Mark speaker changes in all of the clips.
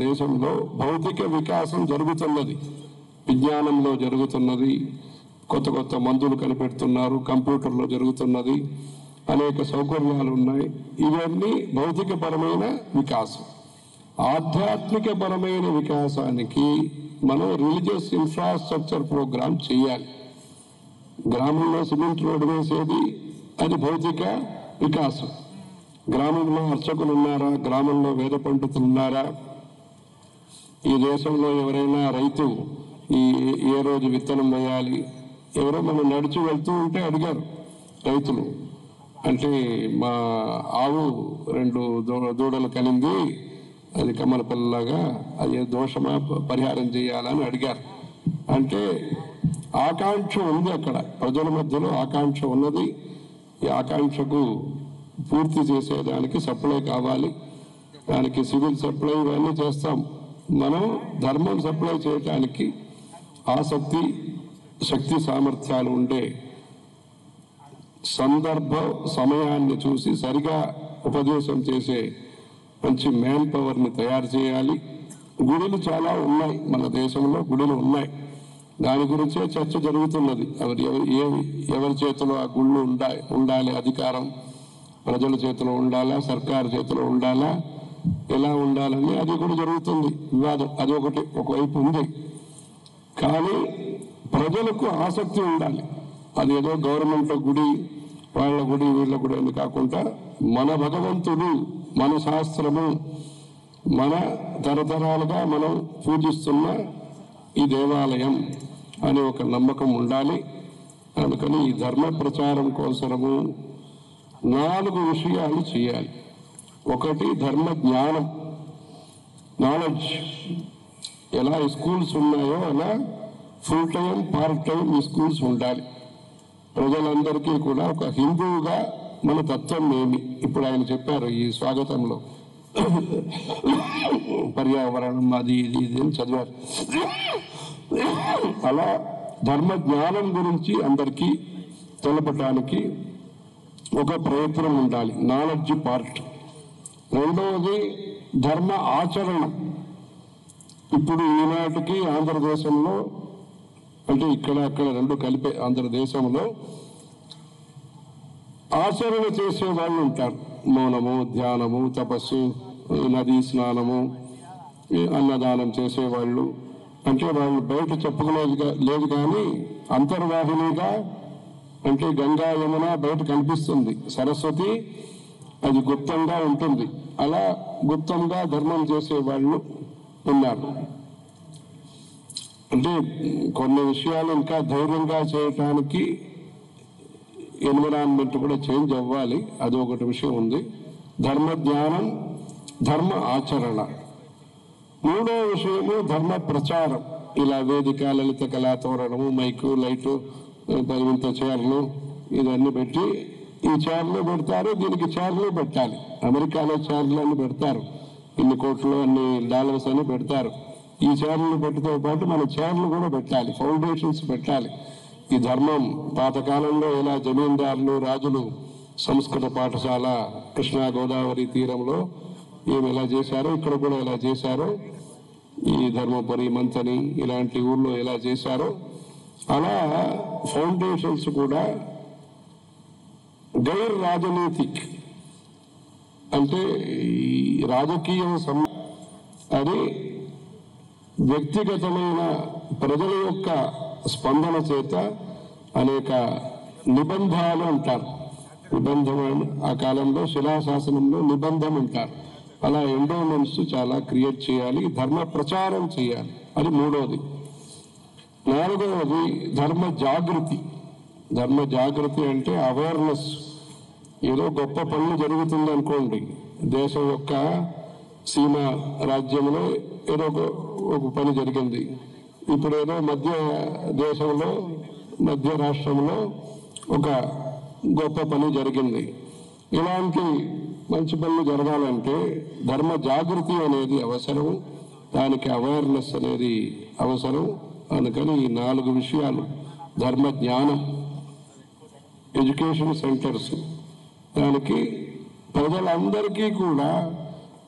Speaker 1: దేశంలో భౌతిక వికాసం జరుగుతున్నది విజ్ఞానంలో జరుగుతున్నది కొత్త కొత్త మందులు కనిపెడుతున్నారు కంప్యూటర్లో జరుగుతున్నది అనేక సౌకర్యాలు ఉన్నాయి ఇవన్నీ భౌతికపరమైన వికాసం ఆధ్యాత్మిక పరమైన వికాసానికి మనం రిలీజియస్ ఇన్ఫ్రాస్ట్రక్చర్ ప్రోగ్రామ్ చేయాలి గ్రామంలో సిమెంట్ రోడ్డు వేసేది అది భౌతిక వికాసం గ్రామంలో అర్చకులు ఉన్నారా గ్రామంలో వేద పండితులు ఉన్నారా ఈ దేశంలో ఎవరైనా రైతు ఈ ఏ రోజు విత్తనం వేయాలి ఎవరో మనం నడిచి వెళ్తూ ఉంటే అడిగారు రైతులు అంటే మా ఆవు రెండు దూ- దూడలు కలింది అది కమ్మల పిల్లలాగా అది దోషమా ప- పరిహారం చేయాలని అడిగారు అంటే ఆకాంక్ష ఉంది అక్కడ ప్రజల మధ్యలో ఆకాంక్ష ఉన్నది ఈ ఆకాంక్షకు పూర్తి చేసేదానికి సప్లై కావాలి దానికి సివిల్ సప్లై ఇవన్నీ చేస్తాం మనం ధర్మం సప్లై చేయటానికి ఆసక్తి శక్తి సామర్థ్యాలు ఉండే సందర్భ సమయాన్ని చూసి సరిగా ఉపదేశం చేసే మంచి మ్యాన్ పవర్ని తయారు చేయాలి గుడులు చాలా ఉన్నాయి మన దేశంలో గుడులు ఉన్నాయి దాని గురించే చర్చ జరుగుతున్నది ఎవరి ఎవరి ఏ- ఎవరి చేతిలో ఆ గుళ్ళు ఉండా ఉండాలి అధికారం ప్రజల చేతిలో ఉండాలా సర్కారు చేతిలో ఉండాలా ఎలా ఉండాలని అది కూడా జరుగుతుంది వివాదం అది ఒకటి ఒకవైపు ఉంది కానీ ప్రజలకు ఆసక్తి ఉండాలి అది ఏదో గవర్నమెంట్ గుడి వాళ్ళ గుడి వీళ్ళ గుడి అని కాకుండా మన భగవంతుడు మన శాస్త్రము మన తరతరాలుగా మనం పూజిస్తున్న ఈ దేవాలయం అనే ఒక నమ్మకం ఉండాలి అందుకని ఈ ధర్మ ప్రచారం కోసరము నాలుగు విషయాలు చేయాలి ఒకటి ధర్మ జ్ఞానం నాలెడ్జ్ ఎలా స్కూల్స్ ఉన్నాయో అలా ఫుల్ టైం పార్ట్ టైం ఈ స్కూల్స్ ఉండాలి ప్రజలందరికీ కూడా ఒక హిందువుగా మన తత్వం ఏమి ఇప్పుడు ఆయన చెప్పారు ఈ స్వాగతంలో పర్యావరణం అది ఇది ఇది అని చదివారు అలా ధర్మ జ్ఞానం గురించి అందరికీ తెలపటానికి ఒక ప్రయత్నం ఉండాలి నాలెడ్జ్ పార్ట్ రెండవది ధర్మ ఆచరణ ఇప్పుడు ఈనాటికి ఆంధ్రదేశంలో అంటే ఇక్కడ అక్కడ రెండు కలిపే ఆంధ్రదేశంలో ఆచరణ చేసే వాళ్ళు ఉంటారు మౌనము ధ్యానము తపస్సు నదీ స్నానము ఈ అన్నదానం చేసేవాళ్ళు అంటే వాళ్ళు బయట చెప్పుకునేది కా- లేదు కానీ అంతర్వాహినిగా అంటే గంగా యమున బయట కనిపిస్తుంది సరస్వతి అది గుప్తంగా ఉంటుంది అలా గుప్తంగా ధర్మం చేసే వాళ్ళు ఉన్నారు అంటే కొన్ని విషయాలు ఇంకా ధైర్యంగా చేయటానికి ఎన్విరాన్మెంట్ కూడా చేంజ్ అవ్వాలి అది ఒకటి విషయం ఉంది ధర్మ జ్ఞానం ధర్మ ఆచరణ మూడో విషయము ధర్మ ప్రచారం ఇలా వేదిక లలిత కళా తోరణము మైకు లైటు పరిమిత చీరలు ఇవన్నీ పెట్టి ఈ చీరలు పెడతారు దీనికి చీరలు పెట్టాలి అమెరికాలో చీరలు అని పెడతారు ఇన్ని కోట్లు అన్ని డాలర్స్ అని పెడతారు ఈ చీరలు పెట్టితో పాటు మన చీరలు కూడా పెట్టాలి ఫౌండేషన్స్ పెట్టాలి ఈ ధర్మం పాతకాలంలో ఎలా జమీందారులు రాజులు సంస్కృత పాఠశాల కృష్ణా గోదావరి తీరంలో ఏమి ఎలా చేశారో ఇక్కడ కూడా ఎలా చేశారో ఈ ధర్మపురి మంతని ఇలాంటి ఊర్లో ఎలా చేశారో అలా ఫౌండేషన్స్ కూడా గైర్ రాజనీతిక్ అంటే ఈ రాజకీయం సం- అది వ్యక్తిగతమైన ప్రజల యొక్క స్పందన చేత అనేక నిబంధాలు అంటారు నిబంధన ఆ కాలంలో శిలాశాసనంలో నిబంధం అంటారు అలా ఎండోమెంట్స్ చాలా క్రియేట్ చేయాలి ధర్మ ప్రచారం చేయాలి అది మూడవది నాలుగవది ధర్మ జాగృతి ధర్మ జాగృతి అంటే అవేర్నెస్ ఏదో గొప్ప పనులు జరుగుతుంది అనుకోండి దేశం యొక్క సీమ రాజ్యంలో ఏదో ఒక ఒక పని జరిగింది ఇప్పుడు ఏదో మధ్య దేశంలో మధ్య రాష్ట్రంలో ఒక గొప్ప పని జరిగింది ఇలాంటి మంచి పనులు జరగాలంటే ధర్మ జాగృతి అనేది అవసరం దానికి అవేర్నెస్ అనేది అవసరం అందుకని ఈ నాలుగు విషయాలు ధర్మ జ్ఞానం ఎడ్యుకేషన్ సెంటర్స్ దానికి ప్రజలందరికీ కూడా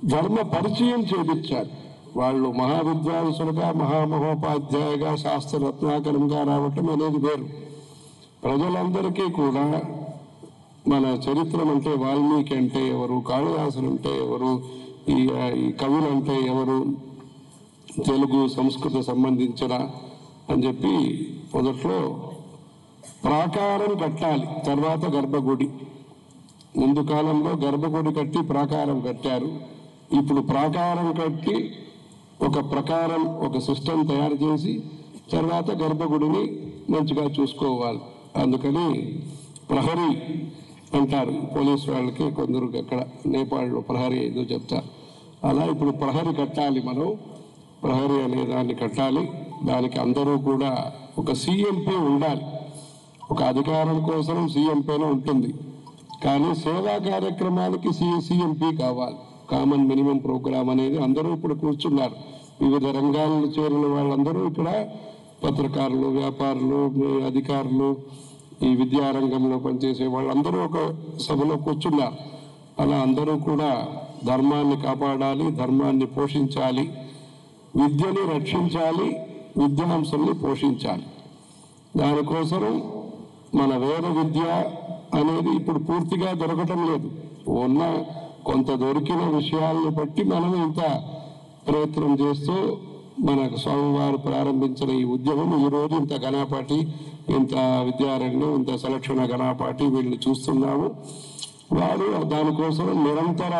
Speaker 1: ధర్మ పరిచయం చేపించారు వాళ్ళు మహావిద్వాంసులుగా మహామహోపాధ్యాయుగా శాస్త్ర రత్నాకరంగా రావటం అనేది వేరు ప్రజలందరికీ కూడా మన చరిత్రం అంటే వాల్మీకి అంటే ఎవరు కాళిదాసులు అంటే ఎవరు ఈ ఈ కవులు అంటే ఎవరు తెలుగు సంస్కృత సంబంధించిన అని చెప్పి మొదట్లో ప్రాకారం కట్టాలి తర్వాత గర్భగుడి ముందు కాలంలో గర్భగుడి కట్టి ప్రాకారం కట్టారు ఇప్పుడు ప్రాకారం కట్టి ఒక ప్రకారం ఒక సిస్టమ్ తయారు చేసి తర్వాత గర్భగుడిని మంచిగా చూసుకోవాలి అందుకని ప్రహరీ అంటారు పోలీసు వాళ్ళకి కొందరు అక్కడ నేపాల్లో ప్రహరీ ఏదో చెప్తారు అలా ఇప్పుడు ప్రహరీ కట్టాలి మనం ప్రహరీ అనే దాన్ని కట్టాలి దానికి అందరూ కూడా ఒక సీఎంపీ ఉండాలి ఒక అధికారం కోసం సీఎంపీనే ఉంటుంది కానీ సేవా కార్యక్రమాలకి సిఎంపీ కావాలి కామన్ మినిమం ప్రోగ్రామ్ అనేది అందరూ ఇప్పుడు కూర్చున్నారు వివిధ రంగాల్లో చేరిన వాళ్ళందరూ ఇక్కడ పత్రకారులు వ్యాపారులు అధికారులు ఈ విద్యారంగంలో పనిచేసే వాళ్ళందరూ ఒక సభలో కూర్చున్నారు అలా అందరూ కూడా ధర్మాన్ని కాపాడాలి ధర్మాన్ని పోషించాలి విద్యని రక్షించాలి విద్యాంశల్ని పోషించాలి దానికోసం మన వేద విద్య అనేది ఇప్పుడు పూర్తిగా దొరకటం లేదు ఉన్న కొంత దొరికిన విషయాలను బట్టి మనం ఇంత ప్రయత్నం చేస్తూ మనకు స్వామివారు ప్రారంభించిన ఈ ఉద్యమం ఈ రోజు ఇంత ఘనాపాటి ఇంత విద్యారణ్యం ఇంత సెలక్షణ ఘనాపాటి వీళ్ళు చూస్తున్నాము వారు దానికోసం నిరంతర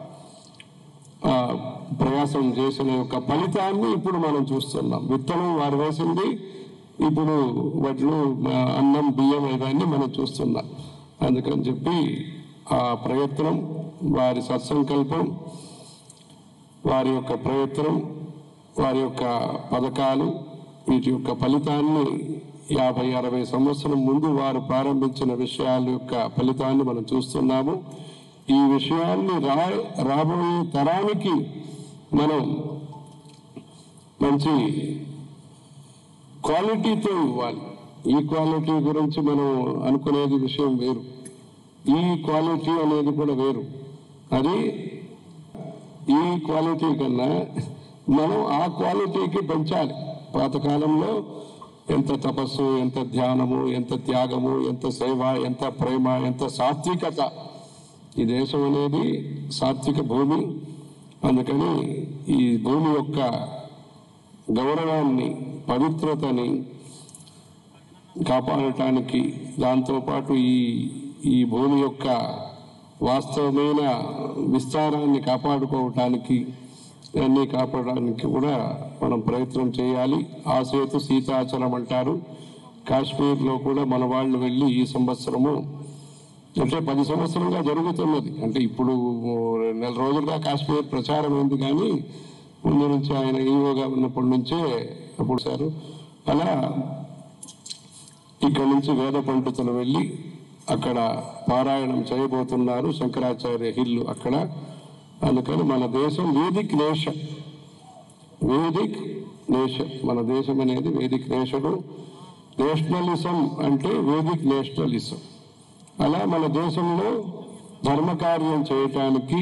Speaker 1: ఆ, ప్రయాసం చేసిన యొక్క ఫలితాన్ని ఇప్పుడు మనం చూస్తున్నాం విత్తనం వారు వేసింది ఇప్పుడు వడ్లు ఆ, అన్నం బియ్యం ఇవన్నీ మనం చూస్తున్నాం అందుకని చెప్పి ఆ ప్రయత్నం వారి సత్సంకల్పం వారి యొక్క ప్రయత్నం వారి యొక్క పథకాలు వీటి యొక్క ఫలితాన్ని యాభై అరవై సంవత్సరం ముందు వారు ప్రారంభించిన విషయాల యొక్క ఫలితాన్ని మనం చూస్తున్నాము ఈ విషయాన్ని రా రాబోయే తరానికి మనం మంచి క్వాలిటీతో ఇవ్వాలి ఈ క్వాలిటీ గురించి మనం అనుకునేది విషయం వేరు ఈ క్వాలిటీ అనేది కూడా వేరు అది ఈ క్వాలిటీ కన్నా మనం ఆ క్వాలిటీకి పెంచాలి పాతకాలంలో ఎంత తపస్సు ఎంత ధ్యానము ఎంత త్యాగము ఎంత సేవ ఎంత ప్రేమ ఎంత సాత్వికత ఈ దేశం అనేది సాత్విక భూమి అందుకని ఈ భూమి యొక్క గౌరవాన్ని పవిత్రతని కాపాడటానికి దాంతోపాటు ఈ ఈ భూమి యొక్క వాస్తవమైన విస్తారాన్ని కాపాడుకోవటానికి అన్నీ కాపాడడానికి కూడా మనం ప్రయత్నం చేయాలి ఆ సేతు సీతాచలం అంటారు కాశ్మీర్లో కూడా మన వాళ్ళు వెళ్ళి ఈ సంవత్సరము అంటే పది సంవత్సరంగా జరుగుతున్నది అంటే ఇప్పుడు నెల రోజులుగా కాశ్మీర్ ప్రచారం అయింది కానీ ముందు నుంచి ఆయన ఈవోగా ఉన్నప్పటి నుంచే అప్పుడు సారు అలా ఇక్కడ నుంచి వేద పండితులు వెళ్ళి అక్కడ పారాయణం చేయబోతున్నారు శంకరాచార్య హిల్ అక్కడ అందుకని మన దేశం వేదిక్ నేషన్ వేదిక్ నేషన్ మన దేశం అనేది వేదిక్ నేషను నేషనలిజం అంటే వేదిక్ నేషనలిజం అలా మన దేశంలో ధర్మకార్యం చేయటానికి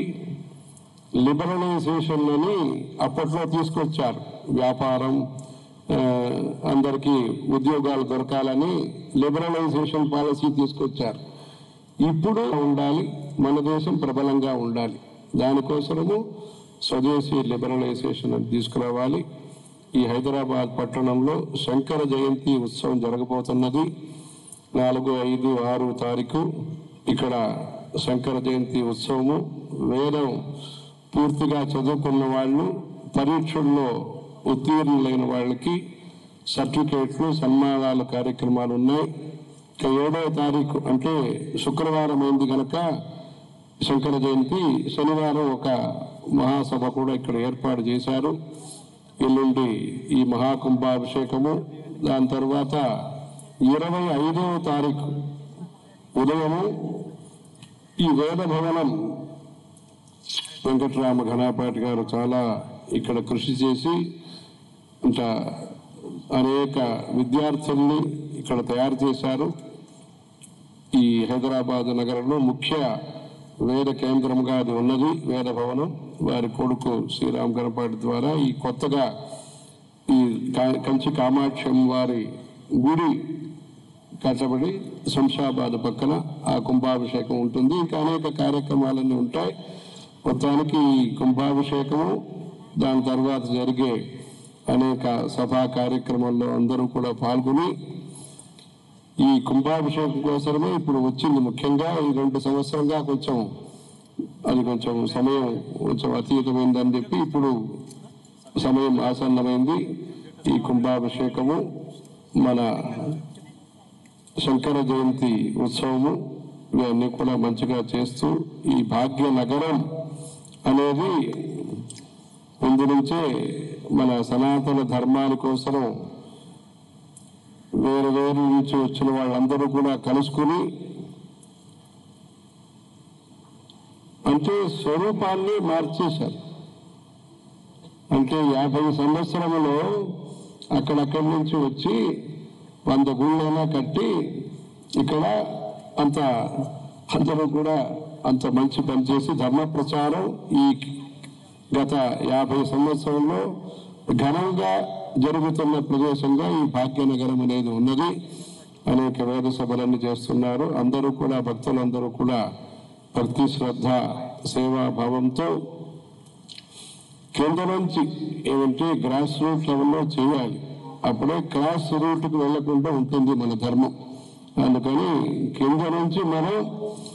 Speaker 1: లిబరలైజేషన్ అని అప్పట్లో తీసుకొచ్చారు వ్యాపారం ఆ, అందరికీ ఉద్యోగాలు దొరకాలని లిబరలైజేషన్ పాలసీ తీసుకొచ్చారు ఇప్పుడు ఉండాలి మన దేశం ప్రబలంగా ఉండాలి దానికోసము స్వదేశీ లిబరలైజేషన్ అని తీసుకురావాలి ఈ హైదరాబాద్ పట్టణంలో శంకర జయంతి ఉత్సవం జరగబోతున్నది నాలుగు ఐదు ఆరు తారీఖు ఇక్కడ శంకర జయంతి ఉత్సవము వేదం పూర్తిగా చదువుకున్న వాళ్ళు పరీక్షల్లో ఉత్తీర్ణులైన వాళ్ళకి సర్టిఫికేట్లు సన్మానాల కార్యక్రమాలు ఉన్నాయి ఇక ఏడవ తారీఖు అంటే శుక్రవారం అయింది కనుక శంకర జయంతి శనివారం ఒక మహాసభ కూడా ఇక్కడ ఏర్పాటు చేశారు ఎల్లుండి ఈ మహాకుంభాభిషేకము దాని తర్వాత ఇరవై ఐదవ తారీఖు ఉదయము ఈ వేద భవనం వెంకటరామ ఘనాపాటి గారు చాలా ఇక్కడ కృషి చేసి ఇంకా అనేక విద్యార్థుల్ని ఇక్కడ తయారు చేశారు ఈ హైదరాబాద్ నగరంలో ముఖ్య వేద కేంద్రంగా అది ఉన్నది వేద భవనం వారి కొడుకు శ్రీరామ్ గణపాటి ద్వారా ఈ కొత్తగా ఈ కా- కంచి కామాక్షం వారి గుడి కట్టబడి శంషాబాద్ పక్కన ఆ కుంభాభిషేకం ఉంటుంది ఇంకా అనేక కార్యక్రమాలన్నీ ఉంటాయి మొత్తానికి ఈ కుంభాభిషేకము దాని తర్వాత జరిగే అనేక సభా కార్యక్రమాల్లో అందరూ కూడా పాల్గొని ఈ కుంభాభిషేకం కోసమే ఇప్పుడు వచ్చింది ముఖ్యంగా ఈ రెండు సంవత్సరంగా కొంచెం అది కొంచెం సమయం కొంచెం అతీతమైందని చెప్పి ఇప్పుడు సమయం ఆసన్నమైంది ఈ కుంభాభిషేకము మన శంకర జయంతి ఉత్సవము ఇవన్నీ కూడా మంచిగా చేస్తూ ఈ భాగ్య నగరం అనేది ముందు నుంచే మన సనాతన ధర్మాల కోసం వేరు వేరు నుంచి వచ్చిన వాళ్ళందరూ కూడా కలుసుకుని అంటే స్వరూపాన్ని మార్చేశారు అంటే యాభై సంవత్సరములో అక్కడక్కడి నుంచి వచ్చి వంద గుళ్ళైనా కట్టి ఇక్కడ అంత అందరూ కూడా అంత మంచి పని చేసి ధర్మ ప్రచారం ఈ గత యాభై సంవత్సరంలో ఘనంగా జరుగుతున్న ప్రదేశంగా ఈ భాగ్యనగరం అనేది ఉన్నది అనేక వేద సభలన్నీ చేస్తున్నారు అందరూ కూడా భక్తులందరూ కూడా భక్తి శ్రద్ధ సేవా భావంతో కింద నుంచి ఏమంటే గ్రాస్ రూట్ లెవెల్లో చేయాలి అప్పుడే క్రాస్ రూట్కి వెళ్లకుండా ఉంటుంది మన ధర్మం అందుకని కింద నుంచి మనం